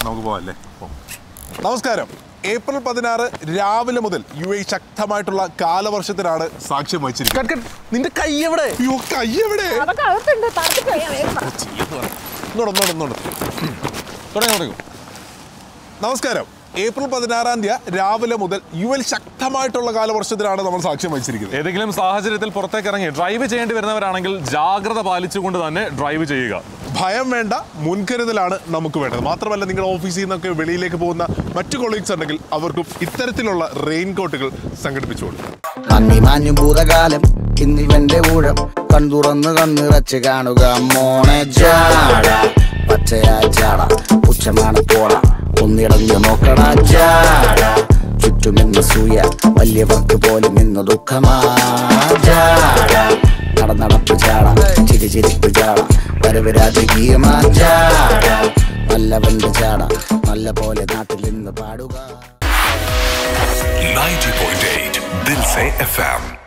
നമുക്ക് പോവാം അല്ലേ പോ. നമസ്കാരം ഏപ്രിൽ പതിനാറ് രാവിലെ മുതൽ യു എ ശക്തമായിട്ടുള്ള കാലവർഷത്തിനാണ് സാക്ഷ്യം വഹിച്ചിരിക്കുന്നത് കട്ട്, കട്ട്. നിന്റെ കൈ എവിടെ അയ്യോ കൈ എവിടെ അതൊക്കെ അകത്തുണ്ട് തറച്ചിട്ട് കഴിയാൻ വേഗം പറ. ഇങ്ങോട്ട് ഇങ്ങോട്ട് ഇങ്ങോട്ട് തുടങ്ങി തുടങ്ങി നമസ്കാരം ഏപ്രിൽ പതിനാറാം തീയതി രാവിലെ മുതൽ യു എൽ ശക്തമായിട്ടുള്ള കാലവർഷത്തിനാണ് നമ്മൾ സാക്ഷ്യം വഹിച്ചിരിക്കുന്നത് ഏതെങ്കിലും സാഹചര്യത്തിൽ പുറത്തേക്ക് ഇറങ്ങി ഡ്രൈവ് ചെയ്യേണ്ടി വരുന്നവരാണെങ്കിൽ ജാഗ്രത പാലിച്ചുകൊണ്ട് തന്നെ ഡ്രൈവ് ചെയ്യുക ഭയം വേണ്ട മുൻകരുതലാണ് നമുക്ക് വേണ്ടത് മാത്രമല്ല നിങ്ങളുടെ ഓഫീസിൽ നിന്നൊക്കെ വെളിയിലേക്ക് പോകുന്ന മറ്റു കൊളീഗ്സ് ഉണ്ടെങ്കിൽ അവർക്കും ഇത്തരത്തിലുള്ള റെയിൻ കോട്ടുകൾ സംഘടിപ്പിച്ചു കൊടുക്കും മങ്ങി മാഞ്ഞു ഭൂതകാലം ഇന്നിവന്റെ ഊഴം കൺതുറന്ന് കണ്ണിറച്ച് കാണുക മോണെ ജാട പച്ചയാ ചാട പുച്ഛമാണ് പോട ഒന്നിടഞ്ഞു നോക്കണ ജാട ചുറ്റുമിന്ന് സൂയ വലിയവർക്ക് പോലും ഇന്ന് ദുഃഖമാ ജാട നടന്നടപ്പ് ചാട ചിരി ചിരിപ്പ് ചാട വരവ് രാജകീയമാ ജാട നല്ലവന്റെ ചാട നല്ല പോലെ നാട്ടിൽ നിന്ന് പാടുക 90.8 दिल से एफएम